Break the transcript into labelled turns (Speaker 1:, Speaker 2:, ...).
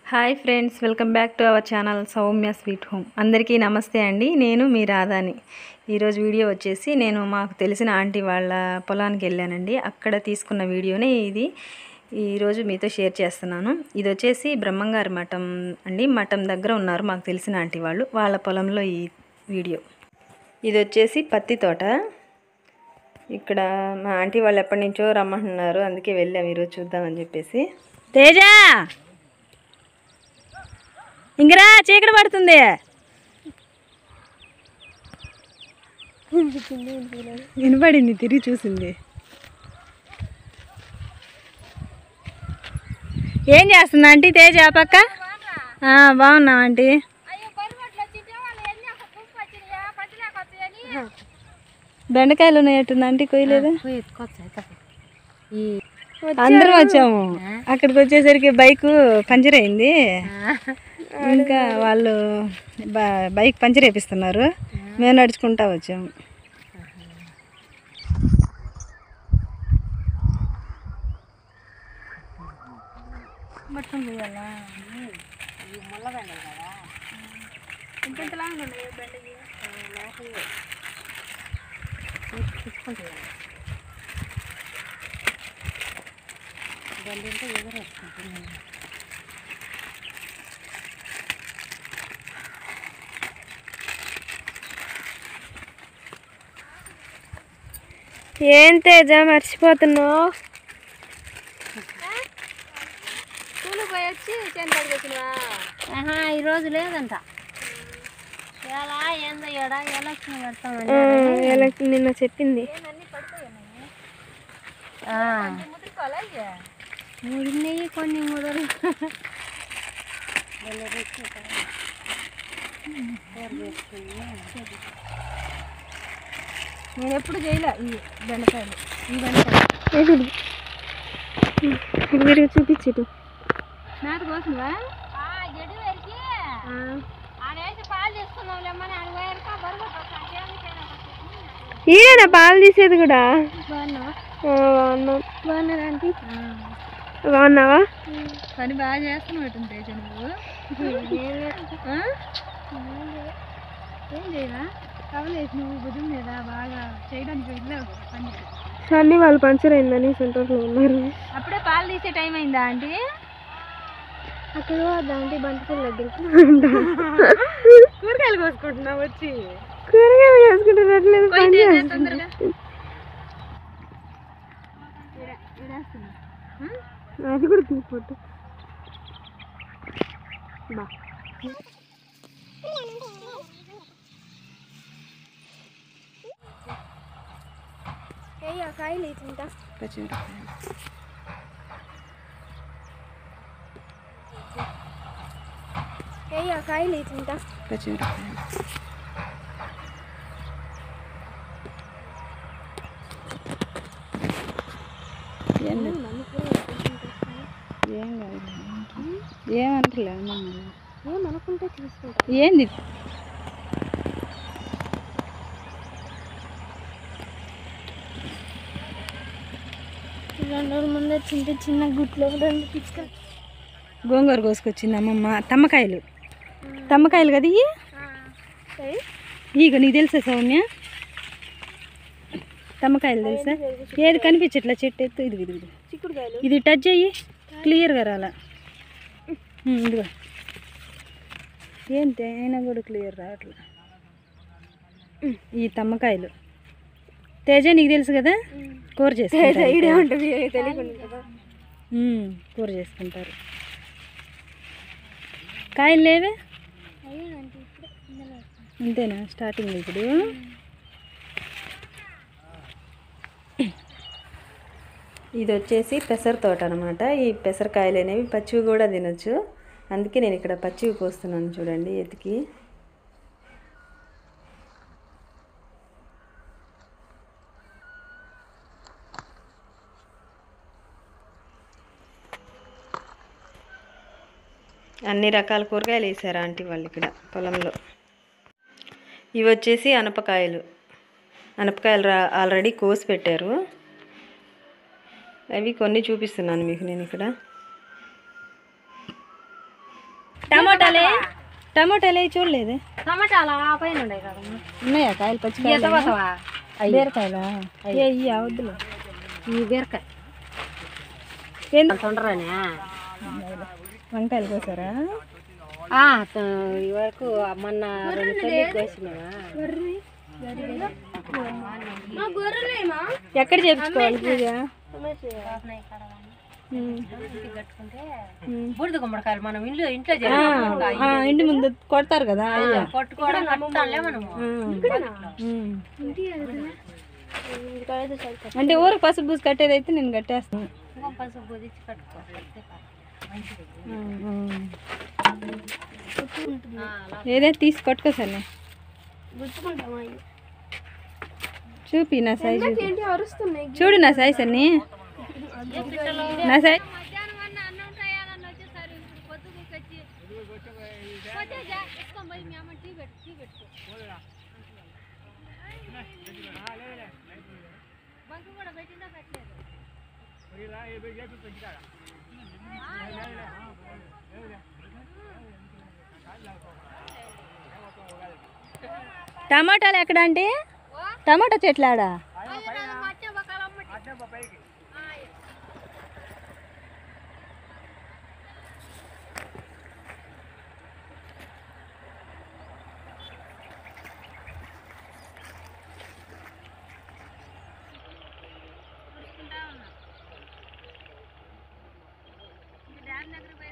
Speaker 1: Hi friends welcome back to our channel Soumya sweet home అందరికీ నమస్తే అండి నేను మీ రాధాని ఈరోజు వీడియో వచ్చేసి నేను మాకు తెలిసిన ఆంటీ వాళ్ళ పొలానికి వెళ్ళానండి అక్కడ తీసుకున్న వీడియోనే ఇది ఈరోజు మీతో షేర్ చేస్తున్నాను ఇది వచ్చేసి బ్రహ్మంగారి మఠం అండి మఠం దగ్గర ఉన్నారు మాకు తెలిసిన ఆంటీ వాళ్ళు వాళ్ళ పొలంలో ఈ వీడియో ఇది వచ్చేసి పత్తి తోట ఇక్కడ మా ఆంటీ వాళ్ళు ఎప్పటి నుంచో రమ్మంటున్నారు అందుకే వెళ్ళాం ఈరోజు చూద్దామని చెప్పేసి తేజ ఇంకరా చీకటి పడుతుంది వినపడింది తిరిగి చూసింది ఏం చేస్తుందా ఆంటీ తేజ ఆ పక్క ఆ, బాగున్నా ఆంటీ బెండకాయలు ఉన్నాయట్టుంది ఆంటీ కొయ్యలేదు అందరం వచ్చాము అక్కడికి వచ్చేసరికి బైక్ పంచర్ అయింది ఇంకా వాళ్ళు బ- బైక్ పంచర్ వేపిస్తున్నారు మేము నడుచుకుంటా వచ్చాము
Speaker 2: ఏం తేజ మర్చిపోతున్నావు ఆహా ఈరోజు లేదంట ఎలా ఏందో ఎడ ఎలక్షన్ పెడతామని నిన్న చెప్పింది ముడినాయి కొన్ని ముడలు
Speaker 1: నేను ఎప్పుడు చేయలే ఈ బెండకాయలు ఈ బెండకాయలు
Speaker 2: మీరు చూపించు
Speaker 1: నాటు కోసినవా
Speaker 2: ఈయన పాలు తీసేది కూడా ఆ, బాగున్నాం బాగున్నారా ఆంటీ బాగున్నావా
Speaker 1: పని బాగా చేస్తున్నావు తేజ నువ్వు ఆ? ఏం చేయరా కవలేసి నువ్వు భుజం మీద బాగా చేయడానికి వెళ్ళావు కదా పని
Speaker 2: సన్నీ వాళ్ళు పంచర్ అయిందని సెంటర్లో ఉన్నారు
Speaker 1: అప్పుడే పాలు తీసే టైం అయిందా ఆంటీ
Speaker 2: అక్కడ దాంట్లో బంతిపూల దగ్గరికి
Speaker 1: కూరగాయలు కోసుకుంటున్నావు వచ్చి
Speaker 2: కూరగాయలు చేసుకుంటున్నట్లేదు పని
Speaker 1: తేజ
Speaker 2: చేస్తున్నారు.
Speaker 1: తొందరగా ఈడ- ఈడేస్తున్నా. ఆ?
Speaker 2: అది కూడా తీసుకోవద్దు బా కాయలు వేసింటా కాయలు వేసింటా
Speaker 1: ఏం లేదు. ఏం కాదు ఏమంటలే
Speaker 2: ఏమనుకుంటే తీసుకుంటా
Speaker 1: ఏంది
Speaker 2: రెండు రోజుల ముందే చిన్న చిన్న గుట్లో రెండు పిచ్చుక
Speaker 1: గోంగూర కోసుకొచ్చింది అమ్మమ్మ తమ్మకాయలు తమ్మకాయలు కదా ఇవి ఇక నీకు తెలుసా సౌమ్య తమ్మకాయలు తెలుసా ఏది కనిపించట్లా చెట్టు ఎత్తు ఇది ఇది ఇది
Speaker 2: చిక్కుడుకాయలు
Speaker 1: ఇది టచ్ అయ్యి క్లియర్గా రాలా ఉమ్, ఇదిగో ఏంటి అయినా కూడా క్లియర్ రావట్లే ఉమ్, ఈ తమ్మకాయలు తేజ నీకు తెలుసు కదా కూర చేసుకుంటారు
Speaker 2: ఇడే ఉంటుంది తెలియకుండా కదా
Speaker 1: ఉమ్, కూర చేసుకుంటారు కాయలు లేవే అంతేనా స్టార్టింగ్ ఇప్పుడు ఇది వచ్చేసి పెసర తోట అనమాట ఈ పెసరకాయలు అనేవి పచ్చివి కూడా తినొచ్చు అందుకే నేను ఇక్కడ పచ్చివి కోస్తున్నాను చూడండి ఎతికి అన్ని రకాల కూరగాయలు వేసారు ఆంటీ వాళ్ళు ఇక్కడ పొలంలో ఇవి వచ్చేసి అనపకాయలు అనపకాయలు రా ఆల్రెడీ కోసి పెట్టారు అవి కొన్ని చూపిస్తున్నాను మీకు నేను ఇక్కడ టమాటాలు అవి చూడలేదు
Speaker 2: టమాటాలు ఆ పైన ఉన్నాయి కదమ్మా
Speaker 1: ఉన్నాయా కాయలు పచ్చికాయలు బీరకాయలా ఏ ఇయ్య వద్దులే
Speaker 2: ఈ బీరకాయ
Speaker 1: ఏంది
Speaker 2: తొండరానే
Speaker 1: వంకాయలు కోసారా
Speaker 2: ఈ వరకు మొన్న రెండు తల్లి కోసినావా
Speaker 1: ఎక్కడ చేపించుకోవాలి పూజ ఉమ్. ఉమ్.
Speaker 2: బూడిద గుమ్మడికాయలు మనం ఇంట్లో ఇంట్లో
Speaker 1: ఆ, ఆ, ఇంటి ముందు కొడతారు కదా అయ్యా
Speaker 2: కొట్టుకోవడం కట్టాలే మనము
Speaker 1: ఉమ్. అంటే ఊరికి పసుపు పూసి కట్టేది అయితే నేను కట్టేస్తాను
Speaker 2: పసుపు పొదిచ్చి కట్టుకో
Speaker 1: ఉమ్. ఏదైతే తీసి కొట్టుకో సరే చూపి నా సైజు చూడు నా సైజ్ అన్ని నా సైజ్ టమాటాలు ఎక్కడ అంటే టమాటా చెట్లు ఆడా
Speaker 2: డ్యామ్ దగ్గర